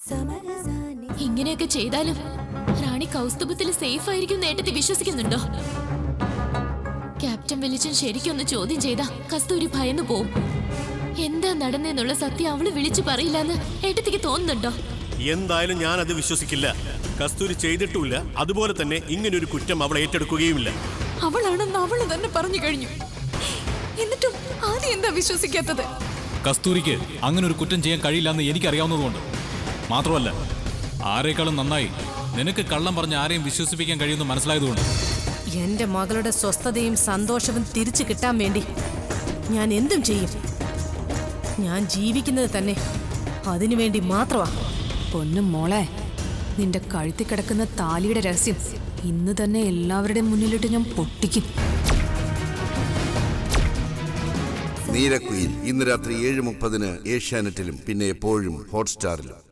ഇങ്ങനെയൊക്കെ ചെയ്താലും റാണി കൗസ്തുഭത്തിൽ സേഫ് ആയിരിക്കും നേട്ടത്തെ വിശ്വസിക്കുന്നുണ്ടോ ക്യാപ്റ്റൻ വെളിച്ചൻ ശരിക്കൊന്ന് ചോദ്യം ചെയ്താ കസ്തൂരി ഭയന്നു പോവും എന്താ നടന്നെന്നുള്ള സത്യം അവള് വിളിച്ചു പറയില്ലെന്ന് ഏട്ടത്തിക്ക് തോന്നുന്നുണ്ടോ എന്തായാലും ഞാൻ അത് വിശ്വസിക്കില്ല കസ്തൂരി ചെയ്തിട്ടുമില്ല അതുപോലെ തന്നെ ഇങ്ങനൊരു കുറ്റം അവൾ ഏറ്റെടുക്കുകയുമില്ല അവളാണെന്ന് അവള് തന്നെ പറഞ്ഞു കഴിഞ്ഞു എന്നിട്ടും ആദ്യം എന്താ വിശ്വസിക്കാത്തത് കസ്തൂരിക്ക് അങ്ങനെ ഒരു കുറ്റം ചെയ്യാൻ കഴിയില്ലെന്ന് എനിക്കറിയാവുന്നതുകൊണ്ട് മാത്രമല്ല ആരെക്കാളും നന്നായി നിനക്ക് കള്ളം പറഞ്ഞ് ആരെയും വിശ്വസിപ്പിക്കാൻ കഴിയുമെന്ന് മനസ്സിലായതുകൊണ്ട് എന്റെ മകളുടെ സ്വസ്ഥതയും സന്തോഷവും തിരിച്ചു കിട്ടാൻ വേണ്ടി ഞാൻ എന്തും ചെയ്യും ഞാൻ ജീവിക്കുന്നത് തന്നെ അതിനുവേണ്ടി മാത്രമാ പൊന്നും മോളെ നിന്റെ കഴുത്തി കിടക്കുന്ന താലിയുടെ രഹസ്യം ഇന്ന് തന്നെ എല്ലാവരുടെയും മുന്നിലിട്ട് ഞാൻ പൊട്ടിക്കും നീലക്കുയിൽ ഇന്ന് രാത്രി ഏഴ് മുപ്പതിന് ഏഷ്യാനെറ്റിലും പിന്നെ എപ്പോഴും ഹോട്ട്സ്റ്റാറിലും